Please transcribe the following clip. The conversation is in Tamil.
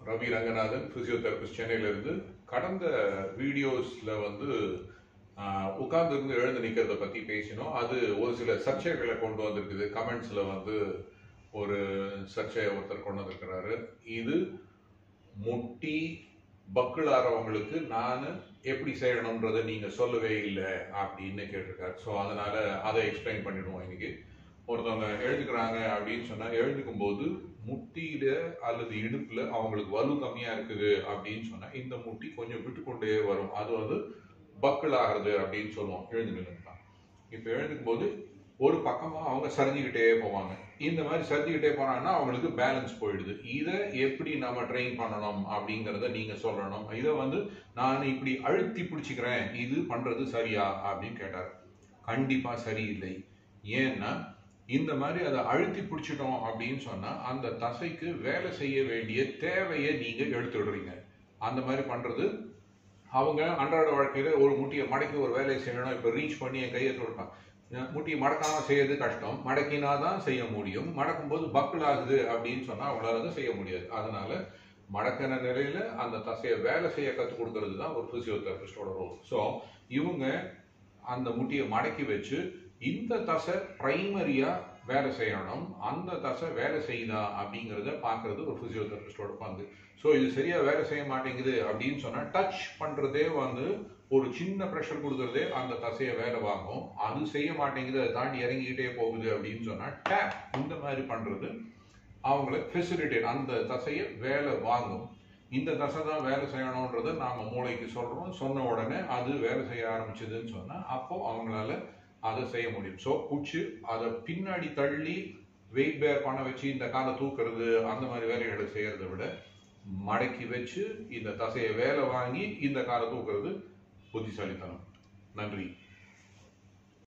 ரவி ரங்கநாதன் பிசியோதெரபிஸ்ட் சென்னையிலேருந்து கடந்த வீடியோஸில் வந்து உட்கார்ந்து இருந்து எழுந்து நிற்கிறத பற்றி பேசினோம் அது ஒரு சில சர்ச்சைகளை கொண்டு வந்திருக்குது கமெண்ட்ஸில் வந்து ஒரு சர்ச்சையை ஒருத்தர் கொண்டு வந்திருக்கிறாரு இது முட்டி பக்குளாரவங்களுக்கு நான் எப்படி செய்யணுன்றதை நீங்கள் சொல்லவே இல்லை அப்படின்னு கேட்டிருக்காரு ஸோ அதனால அதை எக்ஸ்பிளைன் பண்ணிடுவோம் இன்னைக்கு ஒருத்தவங்க எழுதுக்கிறாங்க அப்படின்னு சொன்னால் எழுதுக்கும் போது முட்டியில அல்லது இடுப்புல அவங்களுக்கு வலு கம்மியா இருக்குது அப்படின்னு சொன்னா இந்த முட்டி கொஞ்சம் விட்டு கொண்டே வரும் அது வந்து பக்கிள் ஆகிறது அப்படின்னு சொல்லுவோம் எழுந்துக்கலாம் இப்போ எழுந்துக்கும் போது ஒரு பக்கமா அவங்க சரிஞ்சுக்கிட்டே போவாங்க இந்த மாதிரி சரிஞ்சுக்கிட்டே போனாங்கன்னா அவங்களுக்கு பேலன்ஸ் போயிடுது இதை எப்படி நம்ம ட்ரெயின் பண்ணணும் அப்படிங்கிறத நீங்க சொல்லணும் இதை வந்து நான் இப்படி அழுத்தி பிடிச்சிக்கிறேன் இது பண்றது சரியா அப்படின்னு கேட்டார் கண்டிப்பா சரியில்லை ஏன்னா இந்த மாதிரி அதை அழுத்தி பிடிச்சிட்டோம் அப்படின்னு சொன்னா அந்த தசைக்கு வேலை செய்ய வேண்டிய தேவையை நீங்க எடுத்துடுறீங்க அந்த மாதிரி பண்றது அவங்க அன்றாட வாழ்க்கையில ஒரு முட்டியை மடக்கி ஒரு வேலையை செய்யணும் இப்ப ரீச் பண்ணி என் கையை தொடுப்பான் முட்டியை மடக்காம செய்யறது கஷ்டம் மடக்கினா தான் செய்ய முடியும் மடக்கும் போது பக்கிள் ஆகுது அப்படின்னு சொன்னா அவங்களால அதை செய்ய முடியாது அதனால மடக்கின நிலையில அந்த தசையை வேலை செய்ய கற்றுக் கொடுக்கறது தான் ஒரு பிசியோதெரபிஸ்டோட ரோல் ஸோ இவங்க அந்த முட்டியை மடக்கி வச்சு இந்த தசை பிரைமரியா வேலை செய்யணும் அந்த தசை வேலை செய்யுதா அப்படிங்கிறத பார்க்கறது ஒரு பிசியோதெரபிஸ்டோட பங்கு ஸோ இது சரியா வேலை செய்ய மாட்டேங்குது அப்படின்னு சொன்னா டச் பண்றதே வந்து ஒரு சின்ன ப்ரெஷர் கொடுக்கறதே அந்த தசையை வேலை வாங்கும் அது செய்ய மாட்டேங்குது அதை தாண்டி இறங்கிக்கிட்டே போகுது அப்படின்னு சொன்னா டேப் இந்த மாதிரி பண்றது அவங்கள ஃபெசிலிட்டேட் அந்த தசையை வேலை வாங்கும் இந்த தசை தான் வேலை செய்யணுன்றதை நாம மூளைக்கு சொல்றோம் சொன்ன உடனே அது வேலை செய்ய ஆரம்பிச்சதுன்னு சொன்னா அப்போ அவங்களால அதை செய்ய முடியும் ஸோ குச்சி அதை பின்னாடி தள்ளி வெயிட் பேர் பண்ண வச்சு இந்த காலை தூக்குறது அந்த மாதிரி வேலைகளை செய்யறதை விட மடக்கி வச்சு இந்த தசையை வேலை வாங்கி இந்த காலை தூக்குறது புத்திசாலித்தனம் நன்றி